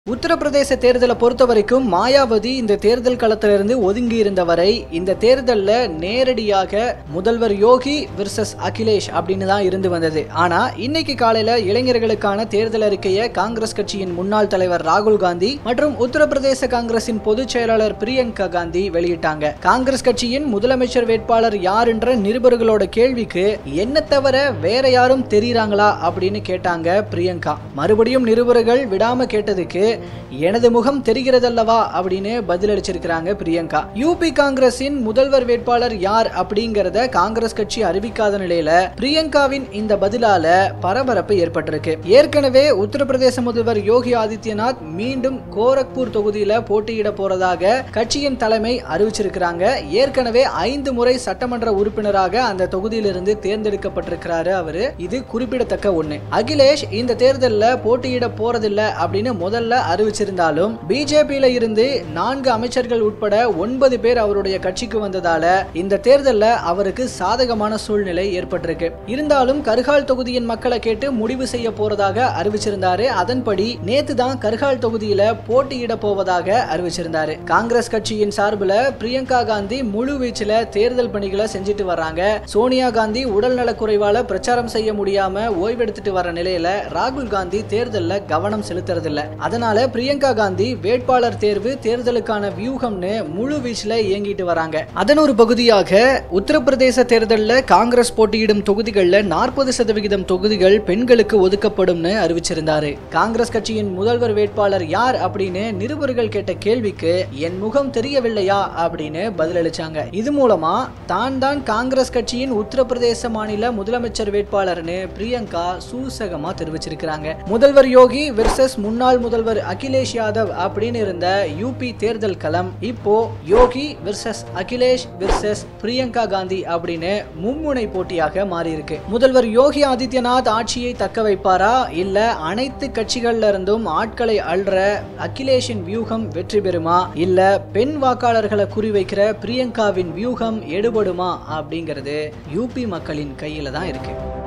உத்தரப்பிரதேச தேர்தலை பொறுத்த வரைக்கும் மாயாவதி இந்த தேர்தல் களத்திலிருந்து ஒதுங்கி இருந்த வரை இந்த தேர்தலில் நேரடியாக முதல்வர் யோகி விர்சஸ் அகிலேஷ் அப்படின்னு தான் இருந்து வந்தது ஆனா இன்னைக்கு காலையில இளைஞர்களுக்கான தேர்தல் அறிக்கையை காங்கிரஸ் கட்சியின் முன்னாள் தலைவர் ராகுல் காந்தி மற்றும் உத்தரப்பிரதேச காங்கிரசின் பொதுச் செயலாளர் பிரியங்கா காந்தி வெளியிட்டாங்க காங்கிரஸ் கட்சியின் முதலமைச்சர் வேட்பாளர் யார் என்ற நிருபர்களோட கேள்விக்கு என்ன தவிர வேற யாரும் தெரியுறாங்களா அப்படின்னு கேட்டாங்க பிரியங்கா மறுபடியும் நிருபர்கள் விடாம கேட்டதுக்கு எனது முகம் தெரிகிறதல்லவா அப்படின்னு பதிலளிச்சிருக்கிறாங்க பிரியங்கா யூபி காங்கிரசின் முதல்வர் வேட்பாளர் யார் அப்படிங்கறத காங்கிரஸ் கட்சி அறிவிக்காத நிலையில பிரியங்காவின் இந்த பதிலால பரபரப்பு ஏற்பட்டிருக்கு ஏற்கனவே உத்தரப்பிரதேச முதல்வர் யோகி ஆதித்யநாத் மீண்டும் கோரக்பூர் தொகுதியில போட்டியிட போறதாக கட்சியின் தலைமை அறிவிச்சிருக்கிறாங்க ஏற்கனவே ஐந்து முறை சட்டமன்ற உறுப்பினராக அந்த தொகுதியிலிருந்து தேர்ந்தெடுக்கப்பட்டிருக்கிறாரு அவரு இது குறிப்பிடத்தக்க ஒண்ணு அகிலேஷ் இந்த தேர்தலில் போட்டியிட போறதில்ல அப்படின்னு முதல்ல அறிவிச்சிருந்தாலும் பிஜேபியில இருந்து நான்கு அமைச்சர்கள் உட்பட ஒன்பது பேர் அவருடைய கட்சிக்கு வந்ததால இந்த தேர்தலில் அவருக்கு சாதகமான சூழ்நிலை ஏற்பட்டிருக்கு இருந்தாலும் கர்கால் தொகுதியின் மக்களை கேட்டு முடிவு செய்ய போறதாக அறிவிச்சிருந்தாரு அதன்படி நேத்து தான் கர்கால் தொகுதியில போட்டியிட போவதாக அறிவிச்சிருந்தாரு காங்கிரஸ் கட்சியின் சார்பில் பிரியங்கா காந்தி முழு வீச்சுல தேர்தல் பணிகளை செஞ்சுட்டு வர்றாங்க சோனியா காந்தி உடல் நலக்குறைவால பிரச்சாரம் செய்ய முடியாம ஓய்வெடுத்துட்டு வர நிலையில ராகுல் காந்தி தேர்தல்ல கவனம் செலுத்துறதில்ல அதனால பிரியங்கா காந்தி வேட்பாளர் தேர்வு தேர்தலுக்கான வியூகம்னு முழு வீச்சுல இயங்கிட்டு வராங்க அதன் ஒரு பகுதியாக உத்தரப்பிரதேச தேர்தலில் காங்கிரஸ் போட்டியிடும் தொகுதிகளில் நாற்பது சதவிகிதம் தொகுதிகள் பெண்களுக்கு ஒதுக்கப்படும்னு அறிவிச்சிருந்தாரு காங்கிரஸ் கட்சியின் முதல்வர் வேட்பாளர் யார் அப்படின்னு நிருபர்கள் கேட்ட கேள்விக்கு என் முகம் தெரியவில்லையா அப்படின்னு பதிலளிச்சாங்க இது மூலமா தான் தான் காங்கிரஸ் கட்சியின் உத்தரப்பிரதேச மாநில முதலமைச்சர் வேட்பாளர்னு பிரியங்கா சூசகமா தெரிவிச்சிருக்கிறாங்க முதல்வர் யோகி வெர்சஸ் முன்னாள் முதல்வர் அகிலேஷ் யாதவ் அப்படின்னு இருந்த யூபி தேர்தல் களம் இப்போ யோகி வெர்சஸ் அகிலேஷ் வெர்சஸ் பிரியங்கா காந்தி அப்படின்னு மும்முனை போட்டியாக மாறி இருக்கு முதல்வர் யோகி ஆதித்யநாத் ஆட்சியை தக்க வைப்பாரா இல்ல அனைத்து கட்சிகள்ல இருந்தும் ஆட்களை அள்ற அகிலேஷின் வியூகம் வெற்றி பெறுமா இல்ல பெண் வாக்காளர்களை குறிவைக்கிற பிரியங்காவின் வியூகம் எடுபடுமா அப்படிங்கிறது யூபி மக்களின் கையில தான் இருக்கு